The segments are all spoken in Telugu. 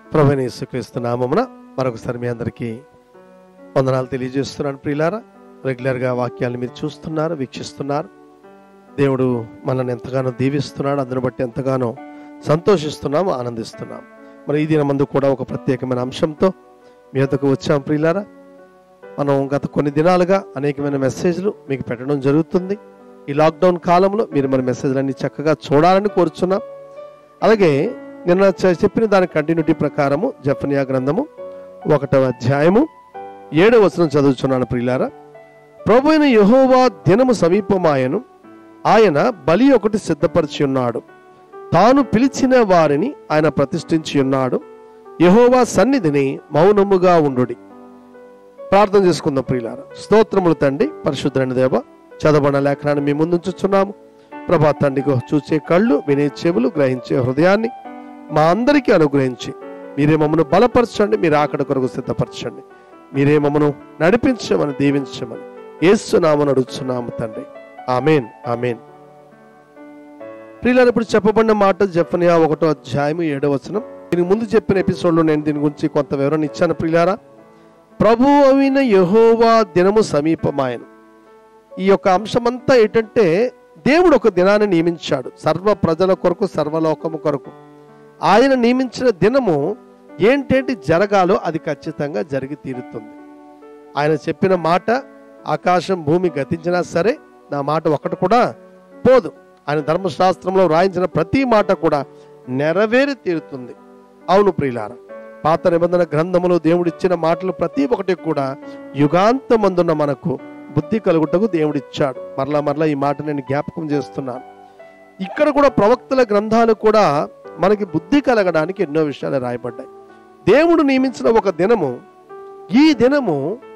ప్రభుని యేసుక్రీస్తు నామమున మరొకసారి మీ అందరికీ వందనాలు తెలియజేస్తున్నాను ప్రియులారా రెగ్యులర్గా వాక్యాలను మీరు చూస్తున్నారు వీక్షిస్తున్నారు దేవుడు మనల్ని ఎంతగానో దీవిస్తున్నాడు అందును బట్టి ఎంతగానో సంతోషిస్తున్నాము ఆనందిస్తున్నాం మరి ఈ దినమందు కూడా ఒక ప్రత్యేకమైన అంశంతో మీ వద్దకు వచ్చాం ప్రియులారా మనం గత కొన్ని దినాలుగా అనేకమైన మెసేజ్లు మీకు పెట్టడం జరుగుతుంది ఈ లాక్డౌన్ కాలంలో మీరు మన మెసేజ్లన్నీ చక్కగా చూడాలని కోరుచున్నాం అలాగే నిన్న చె- చెప్పిన దాని కంటిన్యూటీ ప్రకారము జఫన్యా గ్రంథము ఒకటవ అధ్యాయము ఏడవ వచనం చదువుచున్నాను ప్రియులారా ప్రభు అయిన యహోవా దినము సమీపమాయను ఆయన బలి ఒకటి సిద్ధపరిచి ఉన్నాడు తాను పిలిచిన వారిని ఆయన ప్రతిష్ఠించి ఉన్నాడు యహోవా సన్నిధిని మౌనముగా ఉండుడి ప్రార్థన చేసుకుందాం ప్రియులారా స్తోత్రములు తండ్రి పరిశుద్ధుని దేవ చదవబడిన లేఖనాన్ని మీ ముందుంచుచున్నాము ప్రభా తండ్రిగో చూచే కళ్ళు వినే చెవులు గ్రహించే హృదయాన్ని మా అందరికీ అనుగ్రహించి మీరే మమ్మను బలపరచండి మీరు ఆకడ కొరకు సిద్ధపరచండి మీరే మమ్మను నడిపించమని దీవించమని ఏస్తున్నామని అడుగుతున్నాము తండ్రి ఆమెన్ ఆమెన్ ప్రియులారు ఇప్పుడు చెప్పబడిన మాట జఫనియా ఒకటో అధ్యాయము ఏడో వచనం దీనికి ముందు చెప్పిన ఎపిసోడ్లో నేను దీని గురించి కొంత వివరణ ఇచ్చాను ప్రియులారా ప్రభు అయిన యహోవా దినము సమీపమాయను ఈ యొక్క అంశమంతా ఏంటంటే దేవుడు ఒక దినాన్ని నియమించాడు సర్వ ప్రజల కొరకు సర్వలోకము కొరకు ఆయన నియమించిన దినము ఏంటేంటి జరగాలో అది ఖచ్చితంగా జరిగి తీరుతుంది ఆయన చెప్పిన మాట ఆకాశం భూమి గతించినా సరే నా మాట ఒకటి కూడా పోదు ఆయన ధర్మశాస్త్రంలో రాయించిన ప్రతి మాట కూడా నెరవేరి తీరుతుంది అవును ప్రియులారా పాత నిబంధన గ్రంథములో దేవుడిచ్చిన మాటలు ప్రతి ఒక్కటి కూడా యుగాంతమందున్న మనకు బుద్ధి కలుగుటకు దేవుడిచ్చాడు మరలా మరలా ఈ మాట నేను జ్ఞాపకం చేస్తున్నాను ఇక్కడ కూడా ప్రవక్తల గ్రంథాలు కూడా మనకి బుద్ధి కలగడానికి ఎన్నో విషయాలు రాయబడ్డాయి దేవుడు నియమించిన ఒక దినము ఈ దినము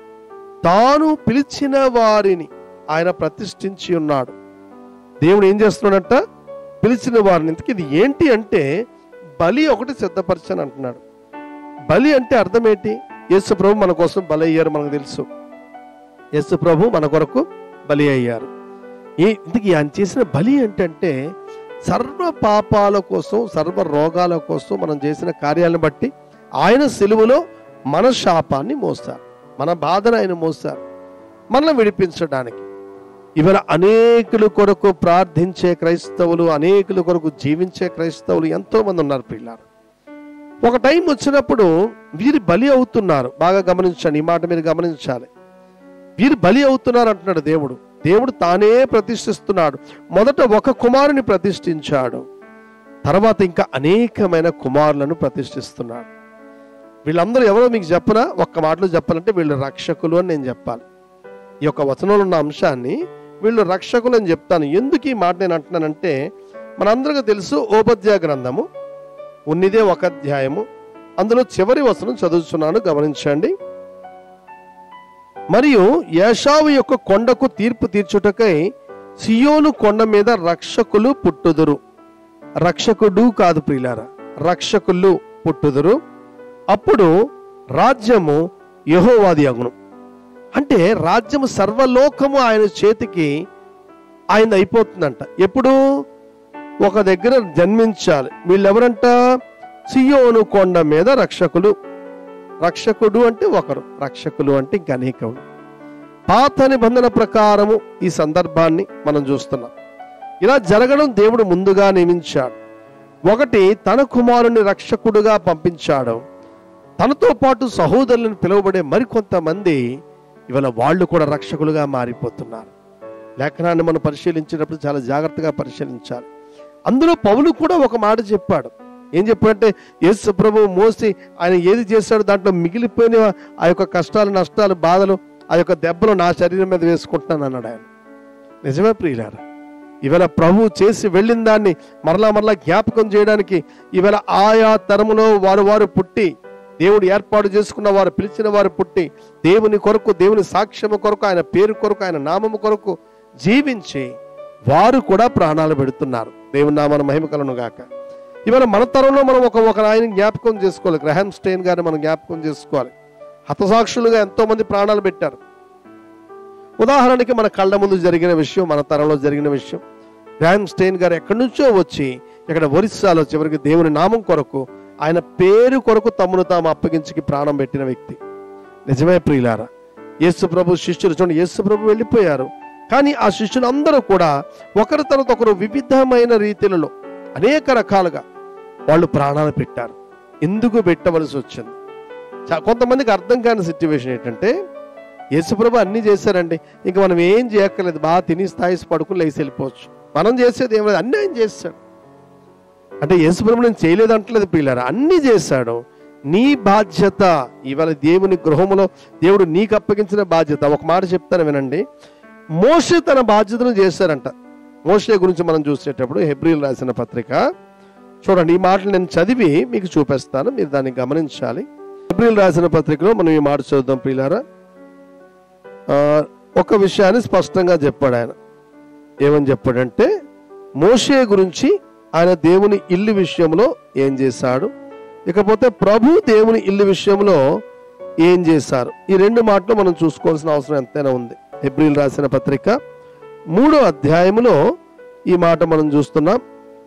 తాను పిలిచిన వారిని ఆయన ప్రతిష్ఠించి ఉన్నాడు దేవుడు ఏం చేస్తున్నాడంట పిలిచిన వారిని ఇంతకీ ఇది ఏంటి అంటే బలి ఒకటి సిద్ధపరచని అంటున్నాడు బలి అంటే అర్థం ఏంటి యేసు ప్రభు మన కోసం బలి అయ్యారు మనకు తెలుసు యేసు ప్రభు మన కొరకు బలి అయ్యారు ఈ ఇంతకీ ఆయన చేసిన బలి ఏంటంటే సర్వ పాపాల కోసం సర్వ రోగాల కోసం మనం చేసిన కార్యాలను బట్టి ఆయన సెలువులో మన శాపాన్ని మోస్తారు మన బాధను ఆయన మోస్తారు మనల్ని విడిపించడానికి ఇవాళ అనేకుల కొరకు ప్రార్థించే క్రైస్తవులు అనేకుల కొరకు జీవించే క్రైస్తవులు ఎంతో మంది ఉన్నారు పిల్లలు ఒక టైం వచ్చినప్పుడు వీరు బలి అవుతున్నారు బాగా గమనించండి ఈ మాట మీరు గమనించాలి వీరు బలి అవుతున్నారు అంటున్నాడు దేవుడు దేవుడు తానే ప్రతిష్ఠిస్తున్నాడు మొదట ఒక కుమారుని ప్రతిష్ఠించాడు తర్వాత ఇంకా అనేకమైన కుమారులను ప్రతిష్ఠిస్తున్నాడు వీళ్ళందరూ ఎవరో మీకు చెప్పనా ఒక్క మాటలో చెప్పాలంటే వీళ్ళు రక్షకులు అని నేను చెప్పాలి ఈ యొక్క వచనంలో ఉన్న అంశాన్ని వీళ్ళు రక్షకులు అని చెప్తాను ఎందుకు ఈ మాట నేను అంటున్నానంటే మనందరికీ తెలుసు ఓపధ్యాయ గ్రంథము ఉన్నిదే ఒక అధ్యాయము అందులో చివరి వచనం చదువుతున్నాను గమనించండి మరియు యాషావు యొక్క కొండకు తీర్పు తీర్చుటకై సియోను కొండ మీద రక్షకులు పుట్టుదురు రక్షకుడు కాదు ప్రియులారా రక్షకులు పుట్టుదురు అప్పుడు రాజ్యము యహోవాది అగును అంటే రాజ్యము సర్వలోకము ఆయన చేతికి ఆయన అయిపోతుందంట ఎప్పుడు ఒక దగ్గర జన్మించాలి వీళ్ళెవరంట సియోను కొండ మీద రక్షకులు రక్షకుడు అంటే ఒకరు రక్షకులు అంటే ఇంక అనేకములు పాత నిబంధన ప్రకారము ఈ సందర్భాన్ని మనం చూస్తున్నాం ఇలా జరగడం దేవుడు ముందుగా నియమించాడు ఒకటి తన కుమారుని రక్షకుడుగా పంపించాడు తనతో పాటు సహోదరులను పిలువబడే మరికొంతమంది ఇవాళ వాళ్ళు కూడా రక్షకులుగా మారిపోతున్నారు లేఖనాన్ని మనం పరిశీలించినప్పుడు చాలా జాగ్రత్తగా పరిశీలించాలి అందులో పౌలు కూడా ఒక మాట చెప్పాడు ఏం చెప్పాడంటే యేసు ప్రభు మోసి ఆయన ఏది చేశాడు దాంట్లో మిగిలిపోయిన ఆ యొక్క కష్టాలు నష్టాలు బాధలు ఆ యొక్క దెబ్బలు నా శరీరం మీద వేసుకుంటున్నాను అన్నాడు ఆయన నిజమే ప్రియులారా ఇవాళ ప్రభు చేసి వెళ్ళిన దాన్ని మరలా మరలా జ్ఞాపకం చేయడానికి ఇవాళ ఆయా తరములో వారు వారు పుట్టి దేవుడు ఏర్పాటు చేసుకున్న వారు పిలిచిన వారు పుట్టి దేవుని కొరకు దేవుని సాక్ష్యము కొరకు ఆయన పేరు కొరకు ఆయన నామము కొరకు జీవించి వారు కూడా ప్రాణాలు పెడుతున్నారు దేవుని నామన మహిమ కలను గాక ఇవాళ మన తరంలో మనం ఒక ఒక ఆయన జ్ఞాపకం చేసుకోవాలి గ్రహాం స్టెయిన్ గారిని మనం జ్ఞాపకం చేసుకోవాలి హతసాక్షులుగా ఎంతో మంది ప్రాణాలు పెట్టారు ఉదాహరణకి మన కళ్ళ ముందు జరిగిన విషయం మన తరంలో జరిగిన విషయం గ్రాహం స్టెయిన్ గారు ఎక్కడి నుంచో వచ్చి ఇక్కడ ఒరిస్సాలో చివరికి దేవుని నామం కొరకు ఆయన పేరు కొరకు తమను తాము అప్పగించుకి ప్రాణం పెట్టిన వ్యక్తి నిజమే ప్రియులారా యేసు ప్రభు శిష్యులు చూడండి యేసు ప్రభు వెళ్ళిపోయారు కానీ ఆ శిష్యులు అందరూ కూడా ఒకరి తర్వాత ఒకరు వివిధమైన రీతిలలో అనేక రకాలుగా వాళ్ళు ప్రాణాలు పెట్టారు ఎందుకు పెట్టవలసి వచ్చింది చా- కొంతమందికి అర్థం కాని సిచ్యువేషన్ ఏంటంటే యేసుప్రభు అన్ని చేశారండి ఇంక మనం ఏం చేయక్కర్లేదు బాగా తిని స్థాయిసి పడుకుని లేచి వెళ్ళిపోవచ్చు మనం చేసేది ఏం లేదు అన్నీ ఆయన చేశాడు అంటే యేసుప్రభు నేను చేయలేదు అంటలేదు పిల్లరా అన్నీ చేశాడు నీ బాధ్యత ఇవాళ దేవుని గృహములో దేవుడు నీకు అప్పగించిన బాధ్యత ఒక మాట చెప్తాను వినండి మోషే తన బాధ్యతను చేశారంట మోషే గురించి మనం చూసేటప్పుడు హెబ్రిల్ రాసిన పత్రిక చూడండి ఈ మాటలు నేను చదివి మీకు చూపిస్తాను మీరు దాన్ని గమనించాలి హెబ్రిల్ రాసిన పత్రికలో మనం ఈ మాట చూద్దాం ప్రియులారా ఆ, ఒక విషయాన్ని స్పష్టంగా చెప్పాడు ఆయన ఏమని చెప్పాడంటే మోషే గురించి ఆయన దేవుని ఇల్లు విషయంలో ఏం చేశాడు ఇకపోతే ప్రభు దేవుని ఇల్లు విషయంలో ఏం చేశారు ఈ రెండు మాటలు మనం చూసుకోవాల్సిన అవసరం ఎంతైనా ఉంది ఎబ్రిల్ రాసిన పత్రిక మూడో అధ్యాయములో ఈ మాట మనం చూస్తున్నాం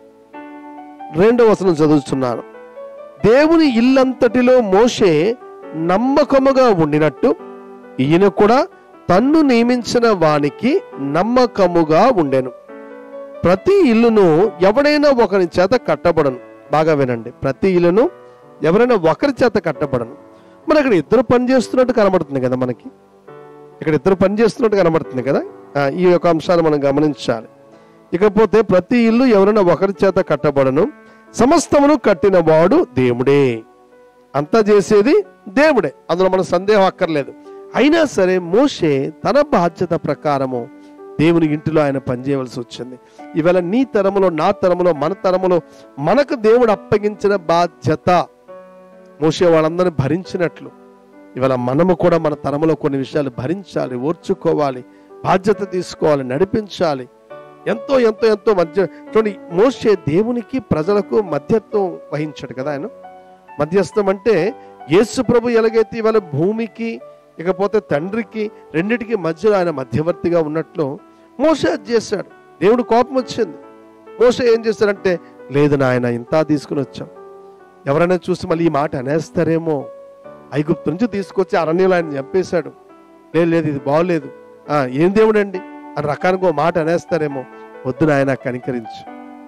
రెండో వచనం చదువుతున్నాను దేవుని ఇల్లంతటిలో మోషే నమ్మకముగా ఉండినట్టు ఈయన కూడా తన్ను నియమించిన వానికి నమ్మకముగా ఉండెను ప్రతి ఇల్లును ఎవడైనా ఒకరి చేత కట్టబడను బాగా వినండి ప్రతి ఇల్లును ఎవరైనా ఒకరి చేత కట్టబడను మరి అక్కడ ఇద్దరు పని చేస్తున్నట్టు కనబడుతుంది కదా మనకి ఇక్కడ ఇద్దరు పని చేస్తున్నట్టు కనబడుతుంది కదా ఆ, ఈ యొక్క అంశాన్ని మనం గమనించాలి ఇకపోతే ప్రతి ఇల్లు ఎవరైనా ఒకరి చేత కట్టబడను సమస్తమును కట్టిన వాడు దేవుడే అంతా చేసేది దేవుడే అందులో మన సందేహం అక్కర్లేదు అయినా సరే మోషే తన బాధ్యత ప్రకారము దేవుని ఇంటిలో ఆయన పనిచేయవలసి వచ్చింది ఇవాళ నీ తరములో నా తరములో మన తరములో మనకు దేవుడు అప్పగించిన బాధ్యత మోసే వాళ్ళందరినీ భరించినట్లు ఇవాళ మనము కూడా మన తరములో కొన్ని విషయాలు భరించాలి ఓర్చుకోవాలి బాధ్యత తీసుకోవాలి నడిపించాలి ఎంతో ఎంతో ఎంతో మధ్య చూడండి మోసే దేవునికి ప్రజలకు మధ్యత్వం వహించాడు కదా ఆయన మధ్యస్థం అంటే యేసు ప్రభు ఎలాగైతే ఇవాళ భూమికి ఇకపోతే తండ్రికి రెండిటికి మధ్యలో ఆయన మధ్యవర్తిగా ఉన్నట్లు మోసే అది చేశాడు దేవుడు కోపం వచ్చింది మోసే ఏం చేశాడంటే లేదు నాయన ఇంత తీసుకుని వచ్చాం ఎవరైనా చూసి మళ్ళీ ఈ మాట అనేస్తారేమో ఐగుప్తు నుంచి తీసుకొచ్చి అరణ్యంలో ఆయన చంపేశాడు లేదు లేదు ఇది బాగోలేదు ఆ, ఏం దేవుడు అండి అని రకానికి ఓ మాట అనేస్తారేమో వద్దు నాయన కనికరించు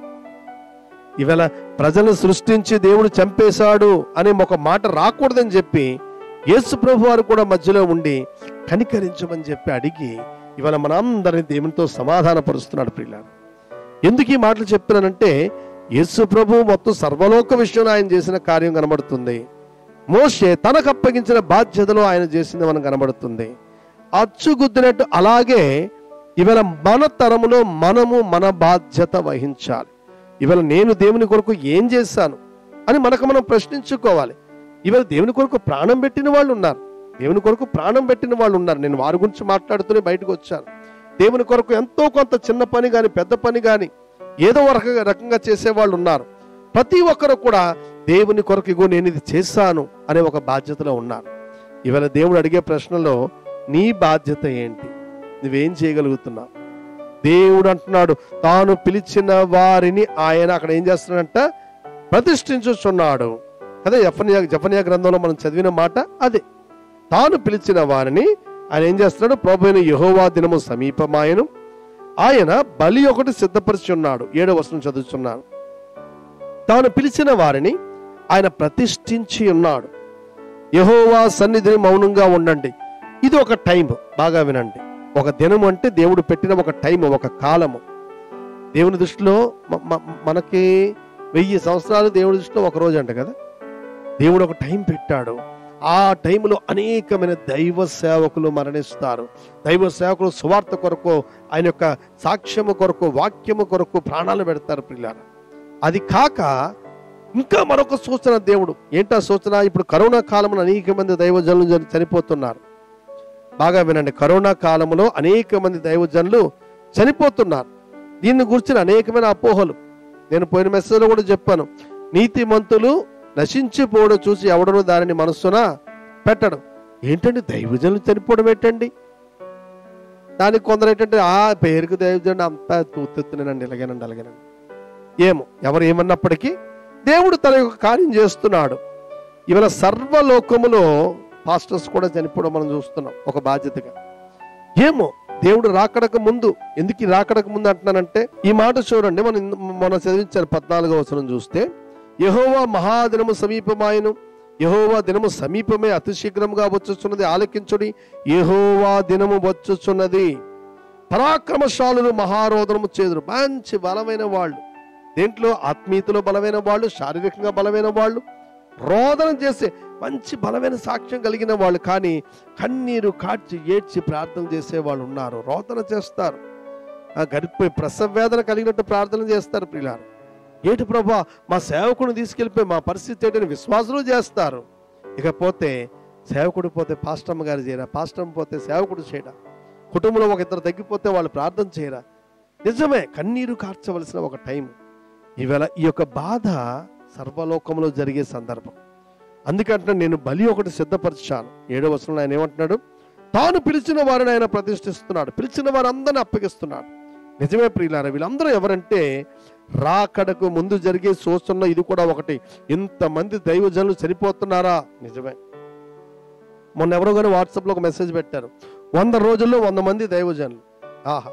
ఇవాళ ప్రజలను సృష్టించి దేవుడు చంపేశాడు అనే ఒక మాట రాకూడదని చెప్పి యేసు ప్రభు వారు కూడా మధ్యలో ఉండి కనికరించమని చెప్పి అడిగి ఇవాళ మనందరిని దేవునితో సమాధానపరుస్తున్నాడు ప్రియులారు ఎందుకు ఈ మాటలు చెప్తున్నానంటే యేసు ప్రభు మొత్తం సర్వలోక విషయంలో ఆయన చేసిన కార్యం కనబడుతుంది మోషే తనకు అప్పగించిన బాధ్యతలో ఆయన చేసింది మనం కనబడుతుంది అచ్చుగుద్దినట్టు అలాగే ఇవాళ మన తరములో మనము మన బాధ్యత వహించాలి ఇవాళ నేను దేవుని కొరకు ఏం చేశాను అని మనకు మనం ప్రశ్నించుకోవాలి ఇవాళ దేవుని కొరకు ప్రాణం పెట్టిన వాళ్ళు ఉన్నారు దేవుని కొరకు ప్రాణం పెట్టిన వాళ్ళు ఉన్నారు నేను వారి గురించి మాట్లాడుతూనే బయటకు వచ్చాను దేవుని కొరకు ఎంతో కొంత చిన్న పని కానీ పెద్ద పని కానీ ఏదో ఒక రకంగా రకంగా చేసేవాళ్ళు ఉన్నారు ప్రతి ఒక్కరు కూడా దేవుని కొరకు ఇగో నేను ఇది చేశాను అనే ఒక బాధ్యతలో ఉన్నారు ఇవాళ దేవుడు అడిగే ప్రశ్నలో నీ బాధ్యత ఏంటి నువ్వేం చేయగలుగుతున్నావు దేవుడు అంటున్నాడు తాను పిలిచిన వారిని ఆయన అక్కడ ఏం చేస్తున్నాడంట ప్రతిష్ఠించుచున్నాడు అదే జఫన్యా జఫన్యా గ్రంథంలో మనం చదివిన మాట అదే తాను పిలిచిన వారిని ఆయన ఏం చేస్తున్నాడు ప్రభు యహోవా దినము సమీపమాయను ఆయన బలి ఒకటి సిద్ధపరిచి ఉన్నాడు ఏడో వచనం చదువుతున్నాను తాను పిలిచిన వారిని ఆయన ప్రతిష్ఠించి ఉన్నాడు యహోవా సన్నిధిని మౌనంగా ఉండండి ఇది ఒక టైం బాగా వినండి ఒక దినం అంటే దేవుడు పెట్టిన ఒక టైం ఒక కాలము దేవుని దృష్టిలో మ- మ- మనకి వెయ్యి సంవత్సరాలు దేవుడి దృష్టిలో ఒక రోజు అంట కదా దేవుడు ఒక టైం పెట్టాడు ఆ టైంలో అనేకమైన దైవ సేవకులు మరణిస్తారు దైవ సేవకులు సువార్త కొరకు ఆయన యొక్క సాక్ష్యము కొరకు వాక్యము కొరకు ప్రాణాలు పెడతారు పిల్లలు అది కాక ఇంకా మరొక సూచన దేవుడు ఏంటా సూచన ఇప్పుడు కరోనా కాలంలో అనేక మంది దైవజనులు జన- చనిపోతున్నారు బాగా వినండి కరోనా కాలంలో అనేక మంది దైవజనులు చనిపోతున్నారు దీన్ని గురించిన అనేకమైన అపోహలు నేను పోయిన మెసేజ్లో కూడా చెప్పాను నీతిమంతులు నశించిపోవడం చూసి ఎవడను దానిని మనస్సున పెట్టడం ఏంటండి దైవజనులు చనిపోవడం ఏంటండి దానికి కొందరు ఏంటంటే ఆ పేరుకు దైవజనుడు అంతా తూతెత్తునేనండి ఇలాగేనండి అలాగేనండి ఏమో ఎవరు ఏమన్నప్పటికీ దేవుడు తన యొక్క కార్యం చేస్తున్నాడు ఇవాళ సర్వలోకములో పాస్టర్స్ కూడా చనిపోవడం మనం చూస్తున్నాం ఒక బాధ్యతగా ఏమో దేవుడు రాకడక ముందు ఎందుకు ఈ రాకడక ముందు అంటున్నానంటే ఈ మాట చూడండి మనం ఇంద- మనం చదివించారు పద్నాలుగో అవసరం చూస్తే యహోవా మహాదినము సమీపమాయను యహోవా దినము సమీపమే అతి శీఘ్రంగా వచ్చుచున్నది ఆలకించుడి యహోవా దినము వచ్చుచున్నది పరాక్రమశాలులు మహారోదనము చేదురు మంచి బలమైన వాళ్ళు దేంట్లో ఆత్మీయతలో బలమైన వాళ్ళు శారీరకంగా బలమైన వాళ్ళు రోదన చేసే మంచి బలమైన సాక్ష్యం కలిగిన వాళ్ళు కానీ కన్నీరు కాడ్చి ఏడ్చి ప్రార్థన చేసే వాళ్ళు ఉన్నారు రోదన చేస్తారు ఆ గడిపి ప్రసవ వేదన కలిగినట్టు ప్రార్థన చేస్తారు ప్రియులారు ఏటి ప్రభా మా సేవకుడిని తీసుకెళ్ళిపోయి మా పరిస్థితి ఏంటని విశ్వాసులు చేస్తారు ఇకపోతే సేవకుడు పోతే పాస్టమ్మ గారు చేయరా పాస్టమ్ పోతే సేవకుడు చేయరా కుటుంబంలో ఒక ఇద్దరు తగ్గిపోతే వాళ్ళు ప్రార్థన చేయరా నిజమే కన్నీరు కార్చవలసిన ఒక టైం ఈవేళ ఈ యొక్క బాధ సర్వలోకంలో జరిగే సందర్భం అందుకంటే నేను బలి ఒకటి సిద్ధపరిచాను ఏడో వచనంలో ఆయన ఏమంటున్నాడు తాను పిలిచిన వారిని ఆయన ప్రతిష్ఠిస్తున్నాడు పిలిచిన వారందరిని అప్పగిస్తున్నాడు నిజమే ప్రియులారా వీళ్ళందరూ ఎవరంటే రాకడకు ముందు జరిగే సూచనలో ఇది కూడా ఒకటి ఇంతమంది దైవజనులు చనిపోతున్నారా నిజమే మొన్న ఎవరో కానీ వాట్సాప్లో ఒక మెసేజ్ పెట్టారు వంద రోజుల్లో వంద మంది దైవజనులు ఆహా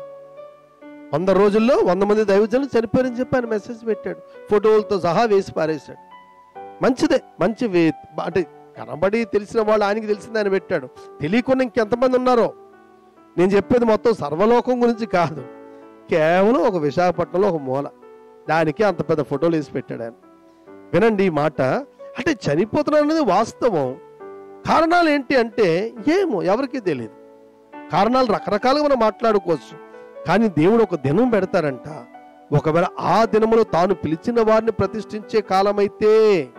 వంద రోజుల్లో వంద మంది దైవజనులు చనిపోయారని చెప్పి ఆయన మెసేజ్ పెట్టాడు ఫోటోలతో సహా వేసి పారేశాడు మంచిదే మంచి వే- అంటే కనబడి తెలిసిన వాళ్ళు ఆయనకి తెలిసింది ఆయన పెట్టాడు తెలియకుండా ఇంకెంతమంది ఉన్నారో నేను చెప్పేది మొత్తం సర్వలోకం గురించి కాదు కేవలం ఒక విశాఖపట్నంలో ఒక మూల దానికి అంత పెద్ద ఫోటోలు వేసి పెట్టాడు ఆయన వినండి ఈ మాట అంటే చనిపోతున్నాడు అనేది వాస్తవం కారణాలు ఏంటి అంటే ఏమో ఎవరికీ తెలియదు కారణాలు రకరకాలుగా మనం మాట్లాడుకోవచ్చు కానీ దేవుడు ఒక దినం పెడతారంట ఒకవేళ ఆ దినములో తాను పిలిచిన వారిని ప్రతిష్ఠించే కాలమైతే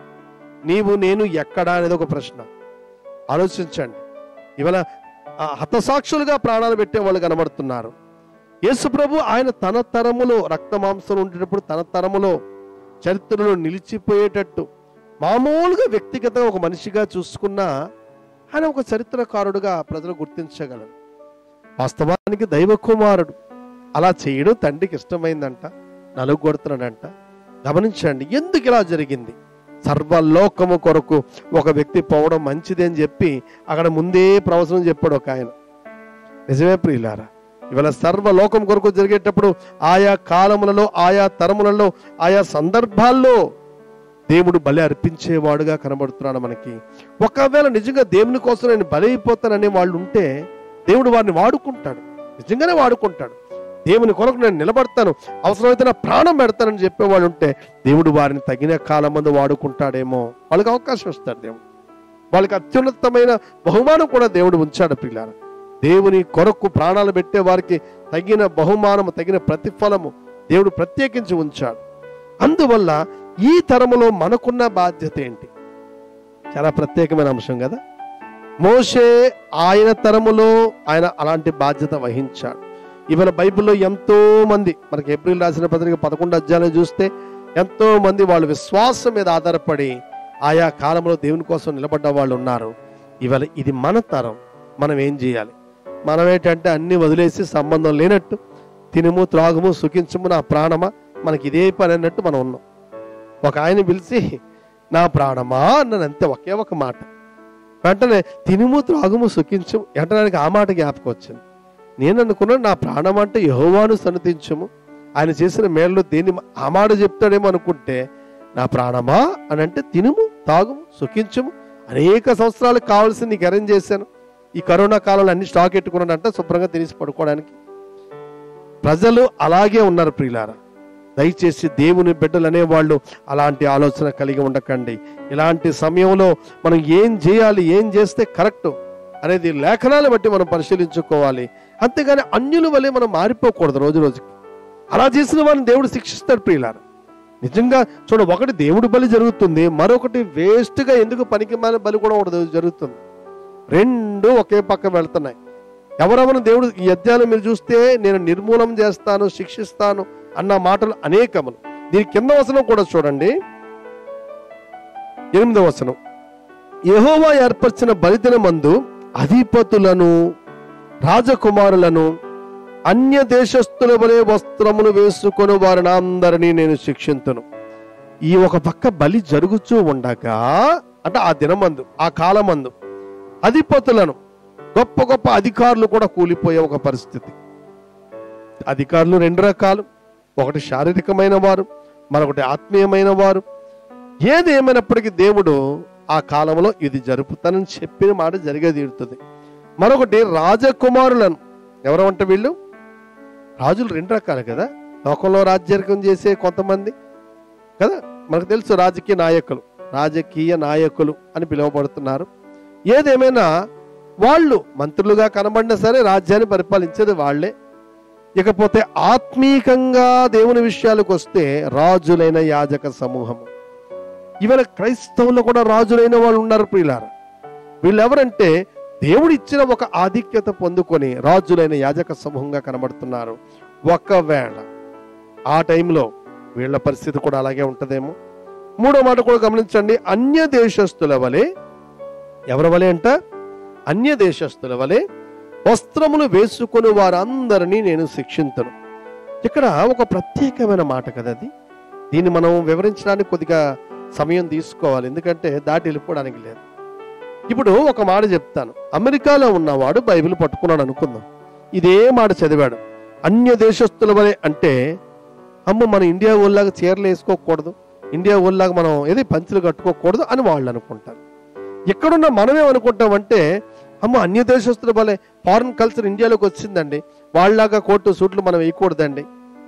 నీవు నేను ఎక్కడా అనేది ఒక ప్రశ్న ఆలోచించండి ఇవాళ ఆ హతసాక్షులుగా ప్రాణాలు పెట్టే వాళ్ళు కనబడుతున్నారు యేసు ప్రభు ఆయన తన తరములో రక్త మాంసం ఉండేటప్పుడు తన తరములో చరిత్రలో నిలిచిపోయేటట్టు మామూలుగా వ్యక్తిగతంగా ఒక మనిషిగా చూసుకున్నా ఆయన ఒక చరిత్రకారుడుగా ప్రజలు గుర్తించగలరు వాస్తవానికి దైవ కుమారుడు అలా చేయడం తండ్రికి ఇష్టమైందంట నలుగు కొడుతున్నాడంట గమనించండి ఎందుకు ఇలా జరిగింది సర్వలోకము కొరకు ఒక వ్యక్తి పోవడం మంచిది అని చెప్పి అక్కడ ముందే ప్రవచనం చెప్పాడు ఒక ఆయన నిజమే ప్రియులారా ఇవాళ సర్వలోకం కొరకు జరిగేటప్పుడు ఆయా కాలములలో ఆయా తరములలో ఆయా సందర్భాల్లో దేవుడు బలి అర్పించేవాడుగా కనబడుతున్నాడు మనకి ఒకవేళ నిజంగా దేవుని కోసం నేను బలి అయిపోతాననే వాళ్ళు ఉంటే దేవుడు వారిని వాడుకుంటాడు నిజంగానే వాడుకుంటాడు దేవుని కొరకు నేను నిలబడతాను అవసరమైతే నా ప్రాణం పెడతానని చెప్పేవాళ్ళు ఉంటే దేవుడు వారిని తగిన కాలం మందు వాడుకుంటాడేమో వాళ్ళకి అవకాశం ఇస్తాడు దేవుడు వాళ్ళకి అత్యున్నతమైన బహుమానం కూడా దేవుడు ఉంచాడు పిల్లలు దేవుని కొరకు ప్రాణాలు పెట్టే వారికి తగిన బహుమానము తగిన ప్రతిఫలము దేవుడు ప్రత్యేకించి ఉంచాడు అందువల్ల ఈ తరములో మనకున్న బాధ్యత ఏంటి చాలా ప్రత్యేకమైన అంశం కదా మోషే ఆయన తరములో ఆయన అలాంటి బాధ్యత వహించాడు ఇవాళ బైబిల్లో ఎంతో మంది మనకి ఏప్రిల్ రాసిన పత్రిక పదకొండు అధ్యాయాలు చూస్తే ఎంతో మంది వాళ్ళు విశ్వాసం మీద ఆధారపడి ఆయా కాలంలో దేవుని కోసం నిలబడ్డ వాళ్ళు ఉన్నారు ఇవాళ ఇది మన తరం మనం ఏం చేయాలి మనం ఏంటంటే అన్ని వదిలేసి సంబంధం లేనట్టు తినుము త్రాగుము సుఖించము నా ప్రాణమా మనకి ఇదే పని అన్నట్టు మనం ఉన్నాం ఒక ఆయన పిలిచి నా ప్రాణమా అన్నాను అంతే ఒకే ఒక మాట వెంటనే తినుము త్రాగుము సుఖించము వెంటనే ఆ మాట జ్ఞాపకం వచ్చింది నేను అనుకున్నాను నా ప్రాణం అంటే యహోవాను సన్నతించము ఆయన చేసిన మేళ్ళు దేన్ని ఆ మాట చెప్తాడేమో అనుకుంటే నా ప్రాణమా అని అంటే తినుము తాగుము సుఖించము అనేక సంవత్సరాలకు కావాల్సింది నీకు అరేంజ్ చేశాను ఈ కరోనా కాలంలో అన్ని స్టాక్ ఎట్టుకున్నాడంట శుభ్రంగా తినేసి పడుకోవడానికి ప్రజలు అలాగే ఉన్నారు ప్రియులారా దయచేసి దేవుని బిడ్డలు అనేవాళ్ళు అలాంటి ఆలోచన కలిగి ఉండకండి ఇలాంటి సమయంలో మనం ఏం చేయాలి ఏం చేస్తే కరెక్ట్ అనేది లేఖనాలు బట్టి మనం పరిశీలించుకోవాలి అంతేగాని అన్యుల వల్లే మనం మారిపోకూడదు రోజు రోజుకి అలా చేసిన వారిని దేవుడు శిక్షిస్తాడు ప్రియులారా నిజంగా చూడ ఒకటి దేవుడి బలి జరుగుతుంది మరొకటి వేస్ట్ గా ఎందుకు పనికి మాలిన బలి కూడా ఒకటి జరుగుతుంది రెండు ఒకే పక్క వెళ్తున్నాయి ఎవరెవరు దేవుడు ఈ అధ్యాయం మీరు చూస్తే నేను నిర్మూలం చేస్తాను శిక్షిస్తాను అన్న మాటలు అనేకములు దీని కింద వచనం కూడా చూడండి ఎనిమిదవ వచనం యెహోవా ఏర్పరిచిన బలిదిన మందు అధిపతులను రాజకుమారులను అన్య దేశస్థుల వలె వస్త్రములు వేసుకొని వారిని అందరినీ నేను శిక్షింతును ఈ ఒక పక్క బలి జరుగుతూ ఉండగా అంటే ఆ దినమందు ఆ కాలమందు అధిపతులను గొప్ప గొప్ప అధికారులు కూడా కూలిపోయే ఒక పరిస్థితి అధికారులు రెండు రకాలు ఒకటి శారీరకమైన వారు మరొకటి ఆత్మీయమైన వారు ఏది ఏమైనప్పటికీ దేవుడు ఆ కాలంలో ఇది జరుపుతానని చెప్పిన మాట జరిగే తీరుతుంది మరొకటి రాజకుమారులను ఎవరు అంటే వీళ్ళు రాజులు రెండు రకాలు కదా లోకంలో రాజ్యాధికం చేసే కొంతమంది కదా మనకు తెలుసు రాజకీయ నాయకులు రాజకీయ నాయకులు అని పిలువబడుతున్నారు ఏదేమైనా వాళ్ళు మంత్రులుగా కనబడినా సరే రాజ్యాన్ని పరిపాలించేది వాళ్ళే ఇకపోతే ఆత్మీకంగా దేవుని విషయాలకు వస్తే రాజులైన యాజక సమూహము ఇవాళ క్రైస్తవులు కూడా రాజులైన వాళ్ళు ఉన్నారు ప్రియులారా వీళ్ళు ఎవరంటే దేవుడు ఇచ్చిన ఒక ఆధిక్యత పొందుకొని రాజులైన యాజక సమూహంగా కనబడుతున్నారు ఒకవేళ ఆ టైంలో వీళ్ళ పరిస్థితి కూడా అలాగే ఉంటదేమో మూడో మాట కూడా గమనించండి అన్య దేశస్తుల వలె ఎవరి వలె అంట అన్య దేశస్తుల వలె వస్త్రములు వేసుకుని వారందరినీ నేను శిక్షించను ఇక్కడ ఒక ప్రత్యేకమైన మాట కదా అది దీన్ని మనం వివరించడానికి కొద్దిగా సమయం తీసుకోవాలి ఎందుకంటే దాటి వెళ్ళిపోవడానికి లేదు ఇప్పుడు ఒక మాట చెప్తాను అమెరికాలో ఉన్నవాడు బైబిల్ పట్టుకున్నాడు అనుకుందాం ఇదే మాట చదివాడు అన్య దేశస్తుల వలె అంటే అమ్మ మన ఇండియా ఊళ్ళలాగా చీరలు వేసుకోకూడదు ఇండియా ఊళ్ళలాగా మనం ఏది పంచులు కట్టుకోకూడదు అని వాళ్ళు అనుకుంటారు ఎక్కడున్న మనమేమనుకుంటామంటే అమ్మ అన్య దేశస్తుల వలె ఫారిన్ కల్చర్ ఇండియాలోకి వచ్చిందండి వాళ్ళలాగా కోటు సూట్లు మనం వేయకూడదండి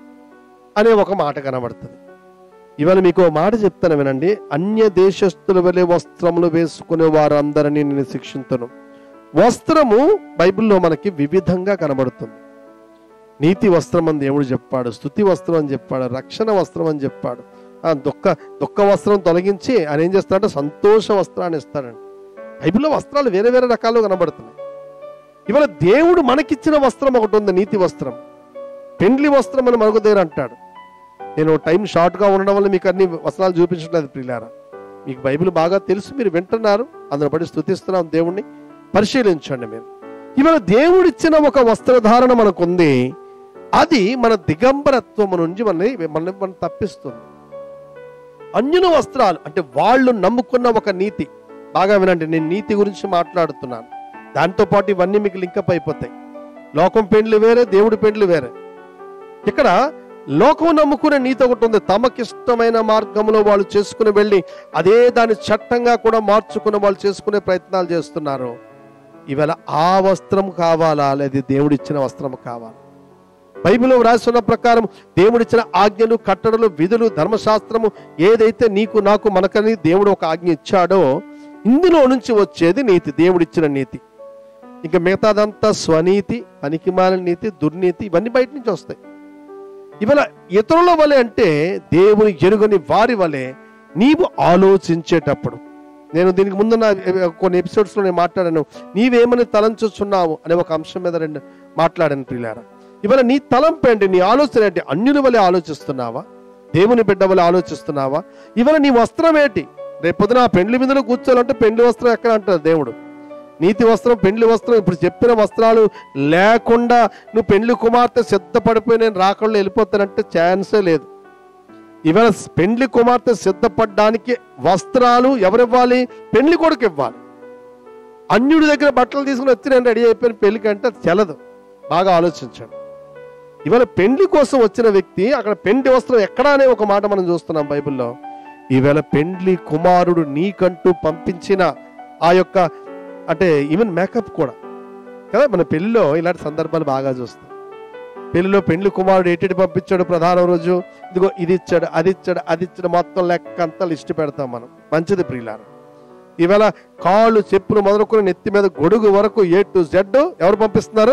అనే ఒక మాట కనబడుతుంది ఇవాళ మీకు ఓ మాట చెప్తాను వినండి అన్య దేశస్తుల వలె వస్త్రములు వేసుకునే వారందరినీ నేను శిక్షించను వస్త్రము బైబిల్లో మనకి వివిధంగా కనబడుతుంది నీతి వస్త్రం అని దేవుడు చెప్పాడు స్థుతి వస్త్రం అని చెప్పాడు రక్షణ వస్త్రం అని చెప్పాడు ఆ దుఃఖ దుఃఖ వస్త్రం తొలగించి ఆయన ఏం చేస్తాడంటే సంతోష వస్త్రాన్ని ఇస్తాడండి బైబిల్లో వస్త్రాలు వేరే వేరే రకాలు కనబడుతున్నాయి ఇవాళ దేవుడు మనకిచ్చిన వస్త్రం ఒకటి ఉంది నీతి వస్త్రం పెండ్లి వస్త్రం అని మరొక దగ్గర అంటాడు నేను టైం షార్ట్గా ఉండడం వల్ల మీకు అన్ని వస్త్రాలు చూపించట్లేదు ప్రియులారా మీకు బైబిల్ బాగా తెలుసు మీరు వింటున్నారు అందులో బట్టి స్థుతిస్తున్నాం దేవుణ్ణి పరిశీలించండి మీరు ఇవాళ దేవుడిచ్చిన ఒక వస్త్రధారణ మనకుంది అది మన దిగంబరత్వం నుంచి మనని మనల్ని మనం తప్పిస్తుంది అన్యుల వస్త్రాలు అంటే వాళ్ళు నమ్ముకున్న ఒక నీతి బాగా వినండి నేను నీతి గురించి మాట్లాడుతున్నాను దాంతో పాటు ఇవన్నీ మీకు లింకప్ అయిపోతాయి లోకం పెండ్లు వేరే దేవుడి పెండ్లు వేరే ఇక్కడ లోకం నమ్ముకునే నీతి ఒకటి ఉంది తమకిష్టమైన మార్గంలో వాళ్ళు చేసుకుని వెళ్ళి అదే దాని చట్టంగా కూడా మార్చుకుని వాళ్ళు చేసుకునే ప్రయత్నాలు చేస్తున్నారు ఇవాళ ఆ వస్త్రం కావాలా లేదా దేవుడిచ్చిన వస్త్రం కావాలా బైబిల్లో వ్రాసిన ప్రకారం దేవుడిచ్చిన ఆజ్ఞలు కట్టడలు విధులు ధర్మశాస్త్రము ఏదైతే నీకు నాకు మనకని దేవుడు ఒక ఆజ్ఞ ఇచ్చాడో ఇందులో నుంచి వచ్చేది నీతి దేవుడిచ్చిన నీతి ఇంకా మిగతాదంతా స్వనీతి పనికిమాలిన నీతి దుర్నీతి ఇవన్నీ బయట నుంచి వస్తాయి ఇవాళ ఇతరుల వలె అంటే దేవుని ఎరుగని వారి వలె నీవు ఆలోచించేటప్పుడు నేను దీనికి ముందు నా కొన్ని ఎపిసోడ్స్ లో నేను మాట్లాడాను నీవేమని తలంచుచున్నావు అనే ఒక అంశం మీద రెండు మాట్లాడాను ప్రియులారా ఇవాళ నీ తలంపు ఏంటి నీ ఆలోచన ఏంటి అన్యుల వలె ఆలోచిస్తున్నావా దేవుని బిడ్డ వలె ఆలోచిస్తున్నావా ఇవాళ నీ వస్త్రం ఏంటి రేపొద్దున ఆ పెండ్లి మీదలో కూర్చోాలంటే పెండ్లి వస్త్రం ఎక్కడ అంటారు దేవుడు నీతి వస్త్రం పెండ్లి వస్త్రం ఇప్పుడు చెప్పిన వస్త్రాలు లేకుండా నువ్వు పెండ్లి కుమార్తె సిద్ధపడిపోయి నేను రాకుండా వెళ్ళిపోతానంటే ఛాన్సే లేదు ఇవాళ పెండ్లి కుమార్తె సిద్ధపడడానికి వస్త్రాలు ఎవరివ్వాలి పెండ్లి కొడుకు ఇవ్వాలి అన్యుడి దగ్గర బట్టలు తీసుకుని వచ్చి నేను రెడీ అయిపోయిన పెళ్లికి అంటే అది చెల్లదు బాగా ఆలోచించండి ఇవాళ పెండ్లి కోసం వచ్చిన వ్యక్తి అక్కడ పెండ్లి వస్త్రం ఎక్కడా అనే ఒక మాట మనం చూస్తున్నాం బైబిల్లో ఈవేళ పెండ్లి కుమారుడు నీకంటూ పంపించిన ఆ యొక్క అంటే ఈవెన్ మేకప్ కూడా కదా మన పెళ్లిలో ఇలాంటి సందర్భాలు బాగా చూస్తాం పెళ్లిలో పెండ్లి కుమారుడు ఎట్టి పంపించాడు ప్రధాన రోజు ఇదిగో ఇది ఇచ్చాడు అది ఇచ్చాడు అది ఇచ్చాడు మొత్తం లెక్క అంతా లిస్ట్ పెడతాం మనం మంచిది ప్రియులారా ఈవేళ కాళ్ళు చెప్పులు మొదలుకొని నెత్తి మీద గొడుగు వరకు ఏ టు జెడ్ ఎవరు పంపిస్తున్నారు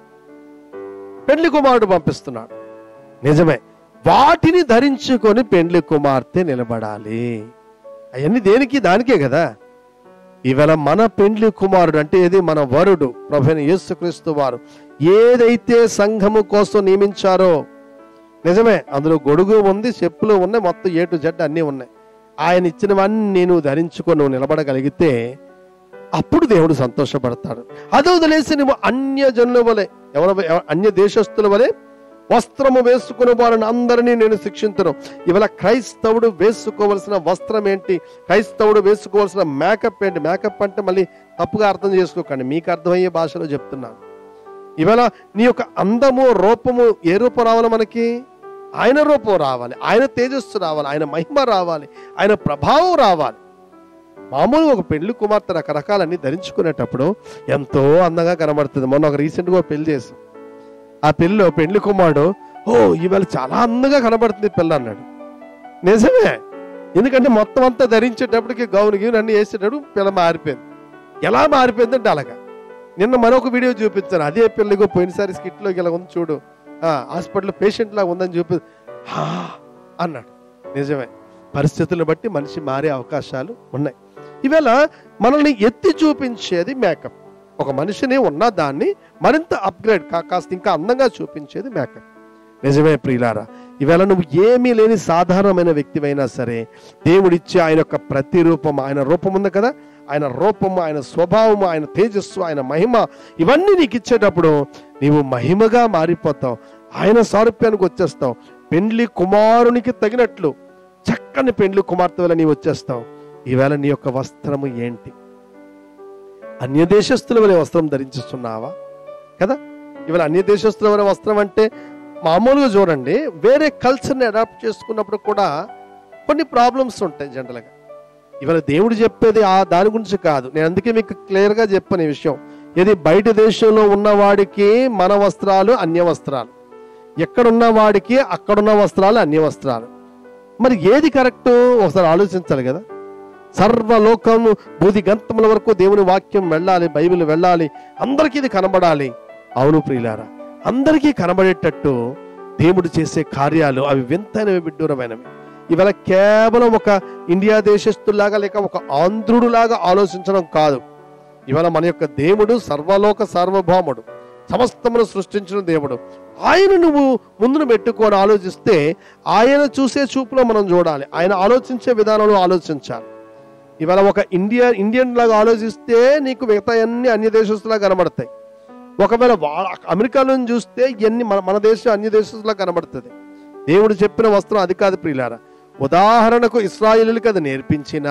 పెండ్లి కుమారుడు పంపిస్తున్నాడు నిజమే వాటిని ధరించుకొని పెండ్లి కుమార్తె నిలబడాలి అవన్నీ దేనికి దానికే కదా ఈవేళ మన పెండ్లి కుమారుడు అంటే ఏది మన వరుడు ప్రభుని యేసుక్రీస్తు వారు ఏదైతే సంఘము కోసం నియమించారో నిజమే అందులో గొడుగు ఉంది చెప్పులు ఉన్నాయి మొత్తం ఏ టు జెడ్ అన్నీ ఉన్నాయి ఆయన ఇచ్చినవన్నీ నువ్వు ధరించుకొని నువ్వు నిలబడగలిగితే అప్పుడు దేవుడు సంతోషపడతాడు అది వదిలేసి నువ్వు అన్య జనుల వలె ఎవరు ఎవ- అన్య దేశస్తుల వలె వస్త్రము వేసుకుని వారిని అందరినీ నేను శిక్షించను ఇవాళ క్రైస్తవుడు వేసుకోవలసిన వస్త్రం ఏంటి క్రైస్తవుడు వేసుకోవాల్సిన మేకప్ ఏంటి మేకప్ అంటే మళ్ళీ తప్పుగా అర్థం చేసుకోకండి మీకు అర్థమయ్యే భాషలో చెప్తున్నాను ఇవాళ నీ యొక్క అందము రూపము ఏ రూపం రావాలి మనకి ఆయన రూపం రావాలి ఆయన తేజస్సు రావాలి ఆయన మహిమ రావాలి ఆయన ప్రభావం రావాలి మామూలుగా ఒక పెళ్లి కుమార్తె రకరకాలన్నీ ధరించుకునేటప్పుడు ఎంతో అందంగా కనబడుతుంది మొన్న ఒక రీసెంట్గా ఒక పెళ్లి చేసాం ఆ పెళ్ళిలో పెళ్లి కుమారుడు ఓ ఇవాళ చాలా అందంగా కనబడుతుంది పిల్ల అన్నాడు నిజమే ఎందుకంటే మొత్తం అంతా ధరించేటప్పటికి గౌను గీవును అన్ని వేసేటప్పుడు పిల్ల మారిపోయింది ఎలా మారిపోయిందంటే అలాగా నిన్న మరొక వీడియో చూపించాను అదే పిల్లగో పోయినసారి స్కిట్లోకి ఇలా ఉంది చూడు ఆ, హాస్పిటల్లో పేషెంట్ లాగా ఉందని చూపి "హా" అన్నాడు నిజమే పరిస్థితులను బట్టి మనిషి మారే అవకాశాలు ఉన్నాయి ఇవాళ మనల్ని ఎత్తి చూపించేది మేకప్ ఒక మనిషిని ఉన్న దాన్ని మరింత అప్గ్రేడ్ కా కాస్త ఇంకా అందంగా చూపించేది మేకప్ నిజమే ప్రియులారా ఈవేళ నువ్వు ఏమీ లేని సాధారణమైన వ్యక్తివైనా సరే దేవుడిచ్చే ఆయన యొక్క ప్రతిరూపం ఆయన రూపం ఉంది కదా ఆయన రూపము ఆయన స్వభావము ఆయన తేజస్సు ఆయన మహిమ ఇవన్నీ నీకు ఇచ్చేటప్పుడు నీవు మహిమగా మారిపోతావు ఆయన సారూప్యానికి వచ్చేస్తావు పెండ్లి కుమారునికి తగినట్లు చక్కని పెండ్లి కుమార్తె వల్ల నీవు వచ్చేస్తావు ఈవేళ నీ యొక్క వస్త్రము ఏంటి అన్య దేశస్తుల వలె వస్త్రం ధరించుస్తున్నావా కదా ఇవాళ అన్య దేశస్తుల వలె వస్త్రం అంటే మామూలుగా చూడండి వేరే కల్చర్ని అడాప్ట్ చేసుకున్నప్పుడు కూడా కొన్ని ప్రాబ్లమ్స్ ఉంటాయి జనరల్గా ఇవాళ దేవుడు చెప్పేది ఆ దాని గురించి కాదు నేను అందుకే మీకు క్లియర్గా చెప్పాను ఈ విషయం ఇది బయట దేశంలో ఉన్నవాడికి మన వస్త్రాలు అన్య వస్త్రాలు ఎక్కడున్న వాడికి అక్కడున్న వస్త్రాలు అన్య వస్త్రాలు మరి ఏది కరెక్ట్ ఒకసారి ఆలోచించాలి కదా సర్వలోకము బూది గంతముల వరకు దేవుని వాక్యం వెళ్ళాలి బైబిల్ వెళ్ళాలి అందరికీ ఇది కనబడాలి అవును ప్రియులారా అందరికీ కనబడేటట్టు దేవుడు చేసే కార్యాలు అవి వింతైనవి విడ్డూరమైనవి ఇవాళ కేవలం ఒక ఇండియా దేశస్తులాగా లేక ఒక ఆంధ్రుడులాగా ఆలోచించడం కాదు ఇవాళ మన యొక్క దేవుడు సర్వలోక సార్వభౌముడు సమస్తమును సృష్టించిన దేవుడు ఆయన నువ్వు ముందును పెట్టుకొని ఆలోచిస్తే ఆయన చూసే చూపులో మనం చూడాలి ఆయన ఆలోచించే విధానంలో ఆలోచించాలి ఇవాళ ఒక ఇండియా ఇండియన్ లాగా ఆలోచిస్తే నీకు మిగతా అన్ని అన్య దేశస్తులా కనబడతాయి ఒకవేళ వా- అమెరికాలో చూస్తే ఇవన్నీ మన మన దేశం అన్య దేశస్తులా కనబడుతుంది దేవుడు చెప్పిన వస్త్రం అది కాదు ప్రియులారా ఉదాహరణకు ఇస్రాయిలుకి అది నేర్పించిన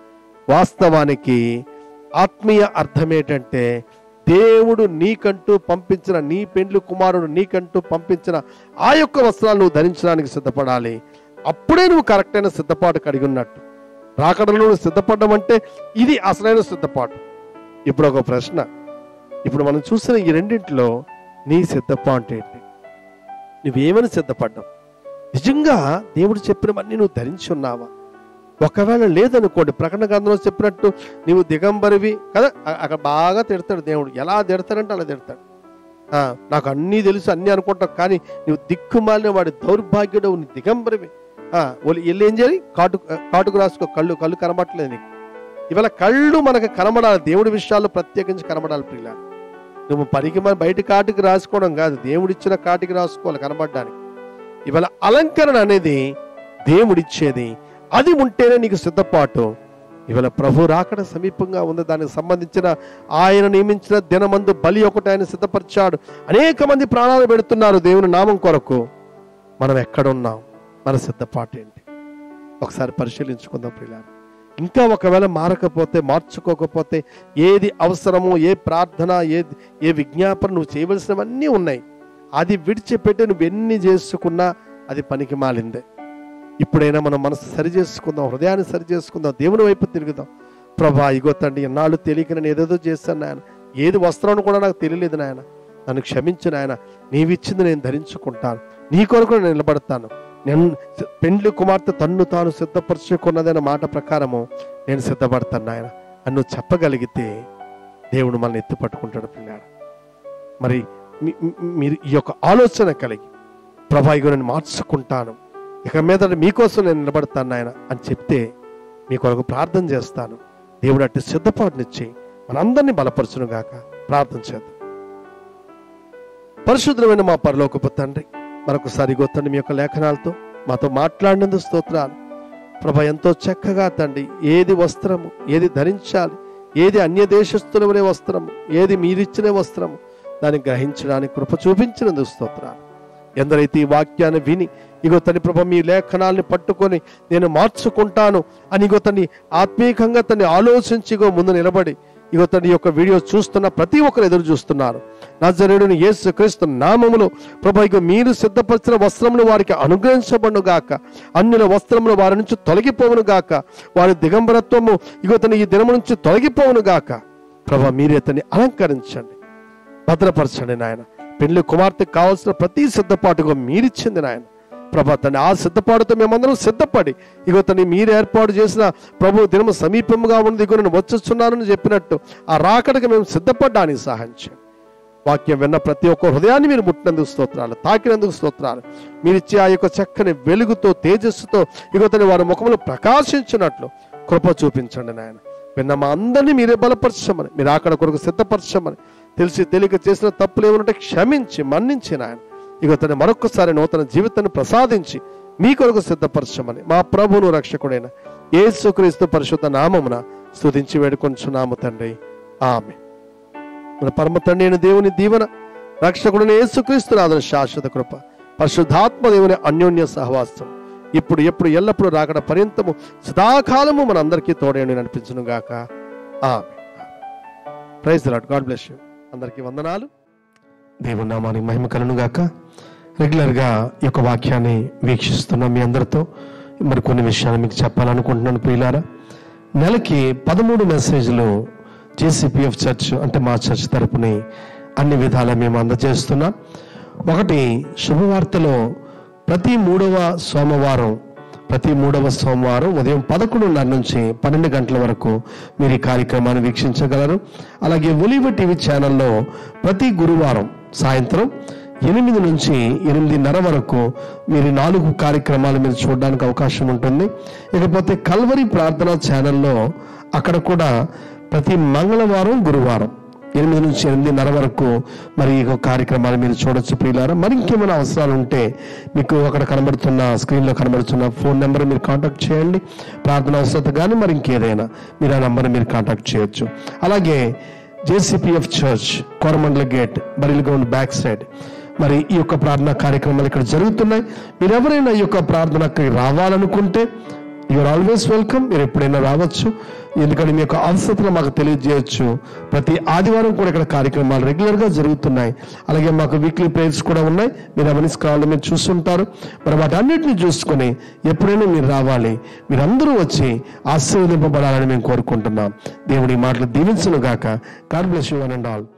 వాస్తవానికి ఆత్మీయ అర్థం ఏంటంటే దేవుడు నీకంటూ పంపించిన నీ పెండ్లు కుమారుడు నీకంటూ పంపించిన ఆ యొక్క వస్త్రాలు నువ్వు ధరించడానికి సిద్ధపడాలి అప్పుడే నువ్వు కరెక్ట్ అయిన సిద్ధపాటు కలిగి ఉన్నట్టు రాకడలో నువ్వు సిద్ధపడడం అంటే ఇది అసలైన సిద్ధపాటు ఇప్పుడు ఒక ప్రశ్న ఇప్పుడు మనం చూసిన ఈ రెండింటిలో నీ సిద్ధపాటు ఏంటి నువ్వేమని సిద్ధపడ్డావు నిజంగా దేవుడు చెప్పినవన్నీ నువ్వు ధరించి ఉన్నావా ఒకవేళ లేదనుకోండి ప్రకటన గ్రంథంలో చెప్పినట్టు నీవు దిగంబరివి కదా అ- అక్కడ బాగా తిడతాడు దేవుడు ఎలా తిడతాడంటే అలా తిడతాడు ఆ, నాకు అన్నీ తెలుసు అన్నీ అనుకుంటావు కానీ నువ్వు దిక్కుమాలిన వాడి దౌర్భాగ్యుడు నీ దిగంబరివి ఆ, వాళ్ళు వెళ్ళి ఏం చేయాలి కాటు కాటుకు రాసుకో కళ్ళు కళ్ళు కనబట్టలేదు నీకు ఇవాళ కళ్ళు మనకు కనబడాలి దేవుడి విషయాల్లో ప్రత్యేకించి కనబడాలి ప్రియుల నువ్వు పనికి మన బయట కాటుకి రాసుకోవడం కాదు దేవుడిచ్చిన కాటికి రాసుకోవాలి కనబడడానికి ఇవాళ అలంకరణ అనేది దేవుడిచ్చేది అది ఉంటేనే నీకు సిద్ధపాటు ఇవాళ ప్రభు రాకడ సమీపంగా ఉంది దానికి సంబంధించిన ఆయన నియమించిన దినమందు బలి ఒకటి ఆయన సిద్ధపరిచాడు అనేక మంది ప్రాణాలు పెడుతున్నారు దేవుని నామం కొరకు మనం ఎక్కడున్నాం మన సిద్ధపాటు ఏంటి ఒకసారి పరిశీలించుకుందాం ప్రియులారా ఇంకా ఒకవేళ మారకపోతే మార్చుకోకపోతే ఏది అవసరమో ఏ ప్రార్థన ఏ ఏ విజ్ఞాపన నువ్వు చేయవలసినవన్నీ ఉన్నాయి అది విడిచిపెట్టి నువ్వు ఎన్ని చేసుకున్నా అది పనికి మాలిందే ఇప్పుడైనా మనం మనసు సరి చేసుకుందాం హృదయాన్ని సరి చేసుకుందాం దేవుని వైపు తిరుగుదాం ప్రభా ఇగో తండ్రి ఎన్నాళ్ళు తెలియక నేను ఏదేదో చేస్తాను నాయన ఏది వస్త్రం కూడా నాకు తెలియలేదు నాయన నన్ను క్షమించు నాయన నీవిచ్చింది నేను ధరించుకుంటాను నీ కొరకు నేను నిలబడతాను నేను సి- పెండ్లి కుమార్తె తన్ను తాను సిద్ధపరచుకున్నదన్న మాట ప్రకారము నేను సిద్ధపడతాను నాయన అని నువ్వు చెప్పగలిగితే దేవుడు మనల్ని ఎత్తి పట్టుకుంటాడు పిల్లాడు మరి మీ- మీ- మీరు ఈ యొక్క ఆలోచన కలిగి ప్రభా ఇగో నేను మార్చుకుంటాను ఇక మీద మీకోసం నేను నిలబడతాను నాయన అని చెప్తే మీ కొరకు ప్రార్థన చేస్తాను దేవుడు అట్టి సిద్ధపాటునిచ్చి మనందరినీ బలపరచును గాక ప్రార్థన చేద్దాం పరిశుద్ధమైన మా పరలోకపు తండ్రి మరొకసారి గొత్తండి మీ యొక్క లేఖనాలతో మాతో మాట్లాడినందుకు స్తోత్రాలు ప్రభ ఎంతో చక్కగా తండ్రి ఏది వస్త్రము ఏది ధరించాలి ఏది అన్య దేశస్థులనే వస్త్రము ఏది మీరిచ్చిన వస్త్రము దాన్ని గ్రహించడానికి కృప చూపించినందుకు స్తోత్రాలు ఎందరైతే ఈ వాక్యాన్ని విని ఇగో తని ప్రభ మీ లేఖనాల్ని పట్టుకొని నేను మార్చుకుంటాను అని ఇగో తన్ని ఆత్మీయంగా తన్ని ఆలోచించి ఇగో ముందు నిలబడి ఇగో తన యొక్క వీడియో చూస్తున్న ప్రతి ఒక్కరు ఎదురు చూస్తున్నారు నజరేడుని యేసు క్రీస్తు నామములో ప్రభా ఇగో మీరు సిద్ధపరిచిన వస్త్రములు వారికి అనుగ్రహించబడును గాక అన్యుల వస్త్రములు వారి నుంచి తొలగిపోవును గాక వారి దిగంబరత్వము ఇగో తన ఈ దినము నుంచి తొలగిపోవును గాక ప్రభా మీరే అతన్ని అలంకరించండి భద్రపరచండి నాయన పెళ్లి కుమార్తెకు కావాల్సిన ప్రతి సిద్ధపాటుగా మీరిచ్చింది నాయన ప్రభా తన ఆ సిద్ధపాటుతో మేమందరం సిద్ధపడి ఇగో తని మీరు ఏర్పాటు చేసిన ప్రభు దినము సమీపముగా ఉంది ఇగో నేను వచ్చుచున్నానని చెప్పినట్టు ఆ రాకడకి మేము సిద్ధపడ్డానికి సహాయం చేయండి వాక్యం విన్న ప్రతి ఒక్క హృదయాన్ని మీరు ముట్టినందుకు స్తోత్రాలు తాకినందుకు స్తోత్రాలు మీరు ఇచ్చే ఆ యొక్క చక్కని వెలుగుతో తేజస్సుతో ఇగో తని వారి ముఖములు ప్రకాశించినట్లు కృప చూపించండి నాయన విన్న మా అందరినీ మీరే బలపరచమని మీరు అక్కడ కొరకు సిద్ధపరచమని తెలిసి తెలియక చేసిన తప్పులు ఏమంటే క్షమించి మన్నించి నాయన ఇక తను మరొకసారి నూతన జీవితాన్ని ప్రసాదించి మీ కొరకు సిద్ధపరచమని మా ప్రభువును రక్షకుడైన యేసుక్రీస్తు పరిశుద్ధ నామమున స్తుతించి వేడుకొంచున్నాము తండ్రి ఆమె మన పరమ తండ్రి అయిన దేవుని దీవెన రక్షకుడిని యేసుక్రీస్తు నాథన శాశ్వత కృప పరిశుద్ధాత్మ దేవుని అన్యోన్య సహవాసం ఇప్పుడు ఎప్పుడు ఎల్లప్పుడూ రాకడ పర్యంతము సదాకాలము మన అందరికీ తోడేని నడిపించును గాక ఆమె praise lord God bless you అందరికీ వందనాలు దేవుని నామానికి మహిమ కలను గాక రెగ్యులర్గా ఈ యొక్క వాక్యాన్ని వీక్షిస్తున్న మీ అందరితో మరి కొన్ని విషయాలు మీకు చెప్పాలనుకుంటున్నాను ప్రియులారా నెలకి పదమూడు మెసేజ్లు జేసీపీఎఫ్ చర్చ్ అంటే మా చర్చ్ తరపుని అన్ని విధాలా మేము అందజేస్తున్నాం ఒకటి శుభవార్తలో ప్రతి మూడవ సోమవారం ప్రతి మూడవ సోమవారం ఉదయం పదకొండున్నర నుంచి పన్నెండు గంటల వరకు మీరు ఈ కార్యక్రమాన్ని వీక్షించగలరు అలాగే ఒలివ టీవీ ఛానల్లో ప్రతి గురువారం సాయంత్రం ఎనిమిది నుంచి ఎనిమిదిన్నర వరకు మీరు ఈ నాలుగు కార్యక్రమాలు మీరు చూడడానికి అవకాశం ఉంటుంది ఇకపోతే కల్వరి ప్రార్థన ఛానల్లో అక్కడ కూడా ప్రతి మంగళవారం గురువారం ఎనిమిది నుంచి ఎనిమిదిన్నర వరకు మరి ఈ యొక్క కార్యక్రమాలు మీరు చూడొచ్చు ప్రియులారా మరి ఇంకేమైనా అవసరాలు ఉంటే మీకు అక్కడ కనబడుతున్న స్క్రీన్లో కనబడుతున్న ఫోన్ నెంబర్ మీరు కాంటాక్ట్ చేయండి ప్రార్థన అవసరత కానీ మరి ఇంకేదైనా మీరు ఆ నెంబర్ మీరు కాంటాక్ట్ చేయొచ్చు అలాగే జేసీపీఎఫ్ చర్చ్ కోరమండల గేట్ బరిల్ గ్రౌండ్ బ్యాక్ సైడ్ మరి ఈ యొక్క ప్రార్థనా కార్యక్రమాలు ఇక్కడ జరుగుతున్నాయి మీరు ఎవరైనా ఈ యొక్క ప్రార్థనకి రావాలనుకుంటే యూఆర్ ఆల్వేస్ వెల్కమ్ మీరు ఎప్పుడైనా రావచ్చు ఎందుకంటే మీ యొక్క అవసరతలు మాకు తెలియజేయచ్చు ప్రతి ఆదివారం కూడా ఇక్కడ కార్యక్రమాలు రెగ్యులర్ గా జరుగుతున్నాయి అలాగే మాకు వీక్లీ ప్రేయర్స్ కూడా ఉన్నాయి మీరు అవన్నీ కావాలి మీరు చూస్తుంటారు మరి వాటి అన్నిటిని చూసుకొని ఎప్పుడైనా మీరు రావాలి మీరందరూ వచ్చి ఆశీర్వదింపబడాలని మేము కోరుకుంటున్నాం దేవుడి మాటలు దీవించును గాక God bless you one and all